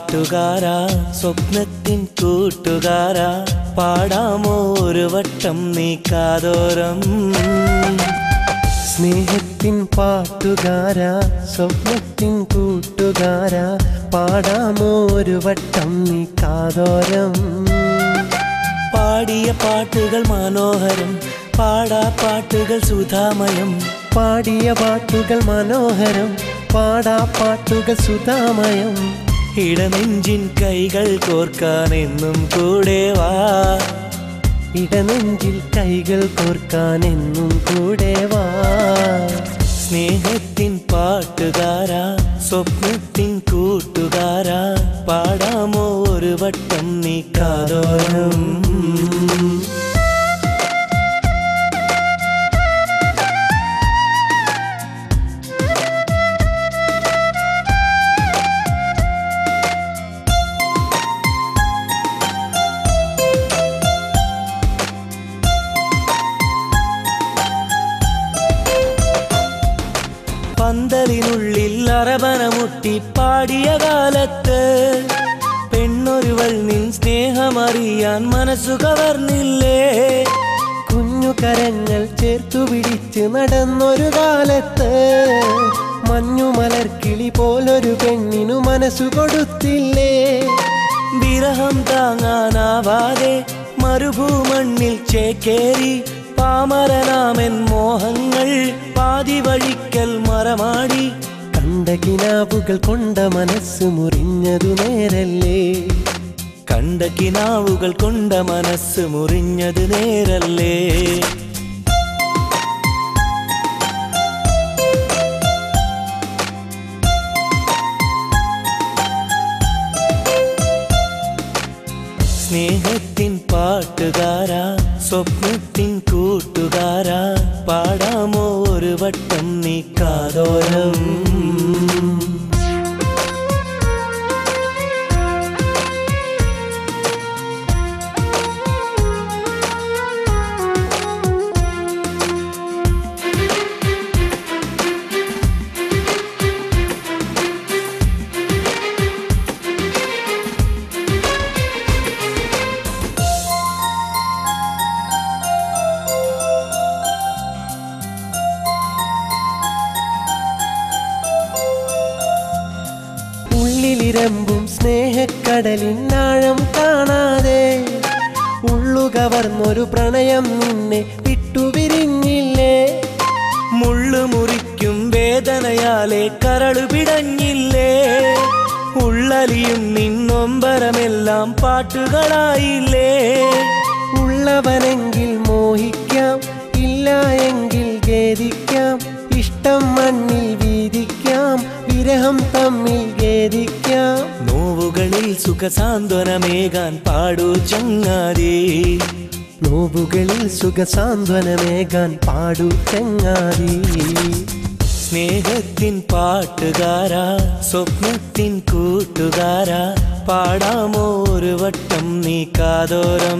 പാട്ടുകാരാ സ്വപ്നത്തിൻ കൂട്ടുകാരാ പാടാമോ ഒരു വട്ടം നീ കാതോരം സ്നേഹത്തിൻ പാട്ടുകാരാ സ്വപ്നത്തിൻ കൂട്ടുകാരാ പാടാമോ ഒരു വട്ടം നീ കാതോരം പാടിയ പാട്ടുകൾ മനോഹരം പാടാ പാട്ടുകൾ സുധാമയം പാടിയ പാട്ടുകൾ മനോഹരം പാടാ പാട്ടുകൾ സുധാമയം ഇടനെഞ്ചിൻ കൈകൾ കോർക്കാൻ എന്നും കൂടെ വാ ഇടനെഞ്ചിൽ കൈകൾ കോർക്കാൻ എന്നും കൂടെ വാ സ്നേഹത്തിൻ പാട്ടുകാരാ സ്വപ്നത്തിൻ കൂട്ടുകാരാ പാടാമോ ഒരു വട്ടം നീ കാതോരം പന്തലിനുള്ളിൽ അറബനമുട്ടി പാടിയ കാലത്ത് പെണ്ണൊരുവൾ നിൻ സ്നേഹമറിയാൻ മനസ്സു കവർന്നില്ലേ കുഞ്ഞു കരങ്ങൾ ചേർത്തു പിടിച്ച് നടന്നൊരു കാലത്ത് മഞ്ഞുമലർക്കിളി പോലൊരു പെണ്ണിനു മനസ്സു കൊടുത്തില്ലേ വിരഹം താങ്ങാനാവാതെ മരുഭൂമണ്ണിൽ ചേക്കേറി പാമരനാമൻ മോഹങ്ങൾ പാതി വഴിക്കൽ മറമാടി കണ്ട കിനാവുകൾ കൊണ്ട മനസ്സ് മുറിഞ്ഞതു നേരല്ലേ കണ്ട കിനാവുകൾ കൊണ്ട മനസ്സ് മുറിഞ്ഞത് നേരല്ലേ സ്നേഹത്തിൻ പാട്ടുകാരാ സ്വപ്നത്തിൻ കൂട്ടുകാരാ പാടാമോ ഒരു വട്ടം നീ കാതോരം ഉള്ളിലിരമ്പും സ്നേഹക്കടലിനാഴം കാണാതെ ഉള്ളുകവർന്നൊരു പ്രണയം നിന്നെ വിട്ടുപിരിഞ്ഞില്ലേ മുള്ളു മുറിക്കും വേദനയാലെ കരളു പിടഞ്ഞില്ലേ ഉള്ളലിയും നിന്നൊമ്പരമെല്ലാം പാട്ടുകളായില്ലേ ഉള്ളവനെങ്കിൽ മോഹിക്കാം ഇല്ല എങ്കിൽ ഖേദിക്കാം ഇഷ്ടം മണ്ണിൽ വീതിക്കാം വിരഹം തമ്മിൽ ഖേദിക്കാം നോവുകളിൽ സുഖസാന്ത്വനമേകാൻ പാടൂ ചങ്ങാതി നോവുകളിൽ സുഖസാന്ത്വനമേകാൻ പാടു ചെങ്ങാതി സ്നേഹത്തിൻ പാട്ടുകാരാ സ്വപ്നത്തിൻ കൂട്ടുകാരാ പാടാമോ ഒരു വട്ടം നീ കാതോരം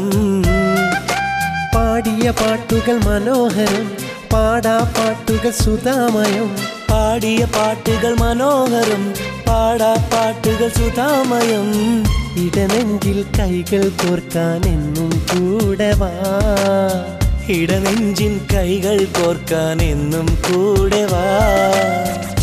പാടിയ പാട്ടുകൾ മനോഹരം പാടാ പാട്ടുകൾ സുധാമയം പാടിയ പാട്ടുകൾ മനോഹരം പാടാ പാട്ടുകൾ സുധാമയം ഇടനെഞ്ചിൽ കൈകൾ കോർക്കാൻ എന്നും കൂടെ വാ ഇടനെഞ്ചിൻ കൈകൾ കോർക്കാൻ എന്നും കൂടെ വാ